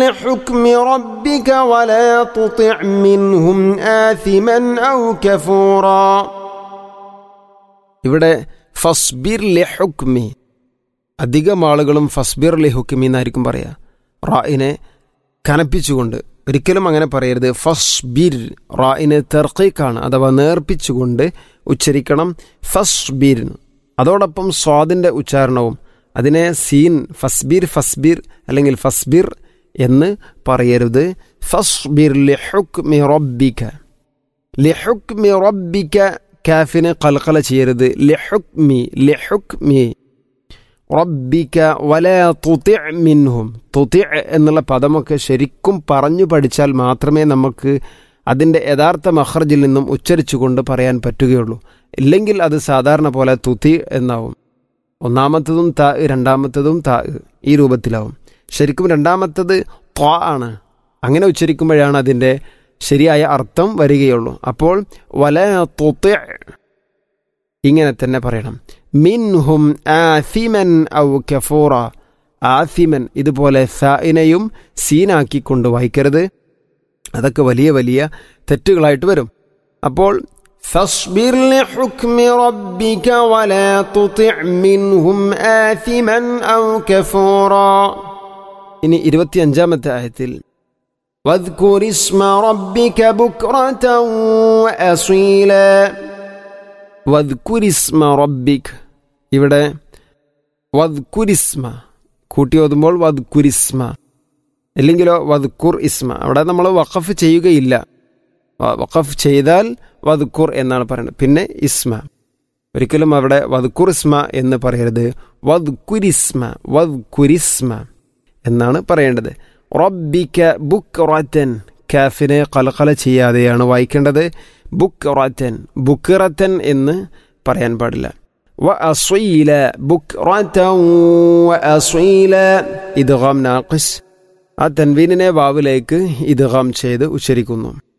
لحكم ربك ولا تطع منهم آثما أو كفورا ഇവിടെ ഫസ്ബിർ ലി ഹുക്മി അധികം ആളുകളും ഫസ്ബിർ ലി ഹുക്മി എന്നായിരിക്കും പറയുക റായിനെ കനപ്പിച്ചുകൊണ്ട് ഒരിക്കലും അങ്ങനെ പറയരുത് ഫസ്ബിർ റായിനെ തെർക്കീക്കാണ് അഥവാ നേർപ്പിച്ചുകൊണ്ട് ഉച്ചരിക്കണം ഫസ്ബിർ അതോടൊപ്പം സ്വാദിൻ്റെ ഉച്ചാരണവും അതിനെ സീൻ ഫസ്ബിർ ഫസ്ബിർ അല്ലെങ്കിൽ ഫസ്ബിർ എന്ന് പറയരുത് ഫസ്ബിർ ലി ഹുക്മി റബ്ബിക ലിഹുക്മി റബ്ബിക കാഫിനെ കൽക്കല ചെയ്യരുത് ലിഹുക്മി ലിഹുക്മി റബ്ബിക വല തുതി മിൻഹും തുതി എന്നുള്ള പദമൊക്കെ ശരിക്കും പറഞ്ഞു പഠിച്ചാൽ മാത്രമേ നമുക്ക് അതിൻ്റെ യഥാർത്ഥ മഹ്റജിൽ നിന്നും ഉച്ചരിച്ചുകൊണ്ട് പറയാൻ പറ്റുകയുള്ളൂ ഇല്ലെങ്കിൽ അത് സാധാരണ പോലെ തുതി എന്നാവും ഒന്നാമത്തതും താ രണ്ടാമത്തതും താ ഈ രൂപത്തിലാവും ശരിക്കും രണ്ടാമത്തത് ത്വാ ആണ് അങ്ങനെ ഉച്ചരിക്കുമ്പോഴാണ് അതിൻ്റെ ശരിയായ അർത്ഥം വരികയുള്ളൂ അപ്പോൾ വല തുതി ഇങ്ങനെ തന്നെ പറയണം മിൻഹും ആസിമൻ ഔ കഫൂറ ആസിമൻ ഇതുപോലെ സായിനെയും സീനാക്കിക്കൊണ്ട് വായിക്കരുത് അതൊക്കെ വലിയ വലിയ തെറ്റുകളായിട്ട് വരും അപ്പോൾ فاصبر لحكم ربك ولا تطع منهم آثما أو كفورا ഇനി ഇരുപത്തിയഞ്ചാമത്തെ ആയത്തിൽ واذكر اسم ربك بكرة وأصيلا വദ്കുരിസ്മ റബ്ബിക് ഇവിടെ വദ്കുരിസ്മ കൂട്ടി ഓതുമ്പോൾ വദ്കുരിസ്മ ഇല്ലെങ്കിലോ വദ്കുർ ഇസ്മ അവിടെ നമ്മൾ വഖഫ് ചെയ്യുകയില്ല വ- വഖഫ് ചെയ്താൽ വദ്കുർ എന്നാണ് പറയുന്നത് പിന്നെ ഇസ്മ ഒരിക്കലും അവിടെ വദ്കുർ ഇസ്മ എന്ന് പറയരുത് വദ്കുരിസ്മ വദ്കുരിസ്മ എന്നാണ് പറയേണ്ടത് റബ്ബിക ബുക്ക് റത്തൻ കാഫിനെ കലകല ചെയ്യാതെയാണ് വായിക്കേണ്ടത് ബുക്ക് റത്തൻ ബുക്കിറത്തൻ എന്ന് പറയാൻ പാടില്ല വ അസ്വീല ബുക്ക് അസ്വീല ഇദ്ഗാം നാഖിസ് ആ തൻവീനിനെ വാവിലേക്ക് ഇദ്ഗാം ചെയ്ത് ഉച്ചരിക്കുന്നു